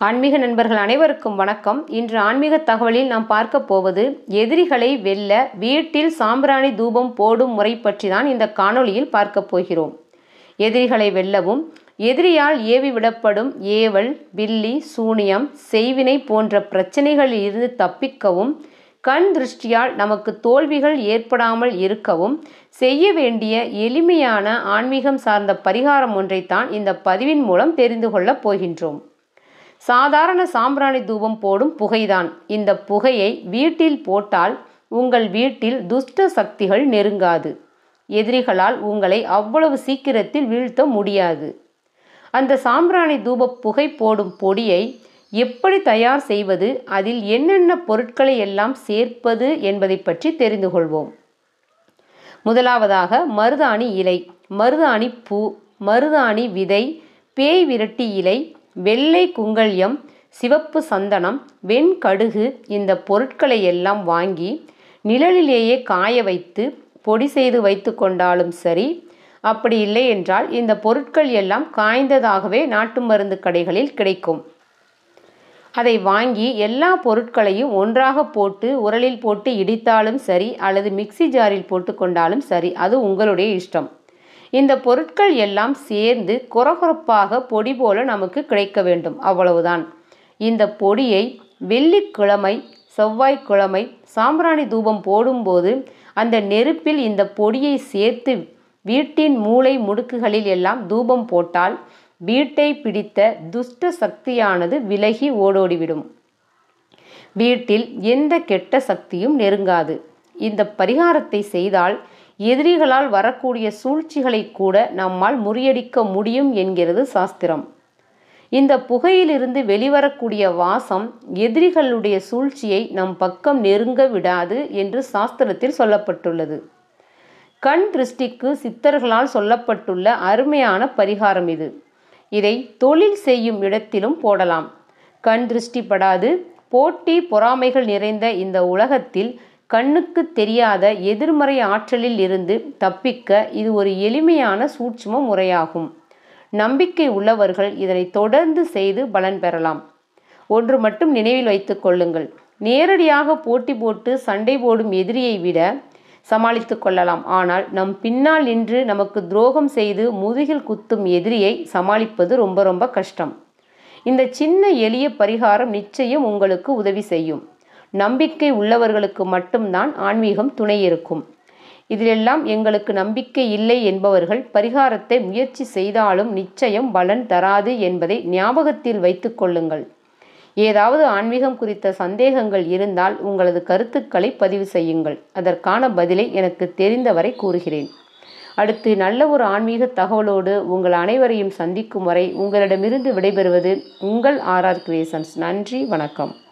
ஆன்மீக நண்பர்கள் அனைவருக்கும் வணக்கம் இன்று ஆன்மீக தகவலில் நாம் பார்க்க போவது எதிரிகளை வெல்ல வீட்டில் சாம்பிராணி தூபம் போடும் முறை பற்றி தான் இந்த காணொளியில் பார்க்க போகிறோம் எதிரிகளை வெல்லவும் எதிரியால் ஏவி விடப்படும் ஏவல் வில்லி சூனியம் செய்வினை போன்ற பிரச்சனைகளில் இருந்து தப்பிக்கவும் கண் திருஷ்டியால் நமக்கு தோல்விகள் ஏற்படாமல் இருக்கவும் செய்ய வேண்டிய எளிமையான ஆன்மீகம் சார்ந்த பரிகாரம் ஒன்றைத்தான் இந்த பதிவின் மூலம் தெரிந்து கொள்ளப் போகின்றோம் சாதாரண சாம்பிராணி தூபம் போடும் புகைதான் இந்த புகையை வீட்டில் போட்டால் உங்கள் வீட்டில் துஷ்ட சக்திகள் நெருங்காது எதிரிகளால் உங்களை அவ்வளவு சீக்கிரத்தில் வீழ்த்த முடியாது அந்த சாம்பிராணி தூப புகை போடும் பொடியை எப்படி தயார் செய்வது அதில் என்னென்ன பொருட்களை எல்லாம் சேர்ப்பது என்பதை பற்றி தெரிந்து கொள்வோம் முதலாவதாக மருதாணி இலை மருதாணி பூ மருதாணி விதை பேய் விரட்டி இலை வெள்ளை குங்கல்யம் சிவப்பு சந்தனம் வெண்கடுகு இந்த பொருட்களை எல்லாம் வாங்கி நிழலிலேயே காய வைத்து பொடி செய்து வைத்து கொண்டாலும் சரி அப்படி இல்லை என்றால் இந்த பொருட்கள் எல்லாம் காய்ந்ததாகவே நாட்டு மருந்து கடைகளில் கிடைக்கும் அதை வாங்கி எல்லா பொருட்களையும் ஒன்றாக போட்டு உரலில் போட்டு இடித்தாலும் சரி அல்லது மிக்சி ஜாரில் போட்டு கொண்டாலும் சரி அது உங்களுடைய இஷ்டம் இந்த பொருட்கள் எல்லாம் சேர்ந்து குறகுறப்பாக பொடி போல நமக்கு கிடைக்க வேண்டும் அவ்வளவுதான் இந்த பொடியை வெள்ளிக்கிழமை செவ்வாய்க்கிழமை சாம்பிராணி தூபம் போடும்போது அந்த நெருப்பில் இந்த பொடியை சேர்த்து வீட்டின் மூளை முடுக்குகளில் எல்லாம் தூபம் போட்டால் வீட்டை பிடித்த துஷ்ட சக்தியானது விலகி ஓடோடிவிடும் வீட்டில் எந்த கெட்ட சக்தியும் நெருங்காது இந்த பரிகாரத்தை செய்தால் எதிரிகளால் வரக்கூடிய சூழ்ச்சிகளை கூட நம்மால் முறியடிக்க முடியும் என்கிறது சாஸ்திரம் இந்த புகையிலிருந்து வெளிவரக்கூடிய வாசம் எதிரிகளுடைய சூழ்ச்சியை நம் பக்கம் நெருங்க விடாது என்று சாஸ்திரத்தில் சொல்லப்பட்டுள்ளது கண் திருஷ்டிக்கு சித்தர்களால் சொல்லப்பட்டுள்ள அருமையான பரிகாரம் இது இதை தொழில் செய்யும் இடத்திலும் போடலாம் கண் திருஷ்டி படாது போட்டி பொறாமைகள் நிறைந்த இந்த உலகத்தில் கண்ணுக்கு தெரியாத எதிர்மறை ஆற்றலில் இருந்து தப்பிக்க இது ஒரு எளிமையான சூட்சும முறையாகும் நம்பிக்கை உள்ளவர்கள் இதனை தொடர்ந்து செய்து பலன் பெறலாம் ஒன்று மட்டும் நினைவில் வைத்துக் கொள்ளுங்கள் நேரடியாக போட்டி போட்டு சண்டை போடும் எதிரியை விட சமாளித்து கொள்ளலாம் ஆனால் நம் பின்னால் நின்று நமக்கு துரோகம் செய்து முதுகில் குத்தும் எதிரியை சமாளிப்பது ரொம்ப ரொம்ப கஷ்டம் இந்த சின்ன எளிய பரிகாரம் நிச்சயம் உங்களுக்கு உதவி செய்யும் நம்பிக்கை உள்ளவர்களுக்கு மட்டும்தான் ஆன்மீகம் துணை இருக்கும் இதிலெல்லாம் எங்களுக்கு நம்பிக்கை இல்லை என்பவர்கள் பரிகாரத்தை முயற்சி செய்தாலும் நிச்சயம் பலன் தராது என்பதை ஞாபகத்தில் வைத்துக் கொள்ளுங்கள் ஏதாவது ஆன்மீகம் குறித்த சந்தேகங்கள் இருந்தால் உங்களது கருத்துக்களை பதிவு செய்யுங்கள் அதற்கான பதிலை எனக்கு தெரிந்தவரை கூறுகிறேன் அடுத்து நல்ல ஒரு ஆன்மீக தகவலோடு உங்கள் அனைவரையும் சந்திக்கும் வரை உங்களிடமிருந்து விடைபெறுவது உங்கள் ஆர்ஆர் கிரியேஷன்ஸ் நன்றி வணக்கம்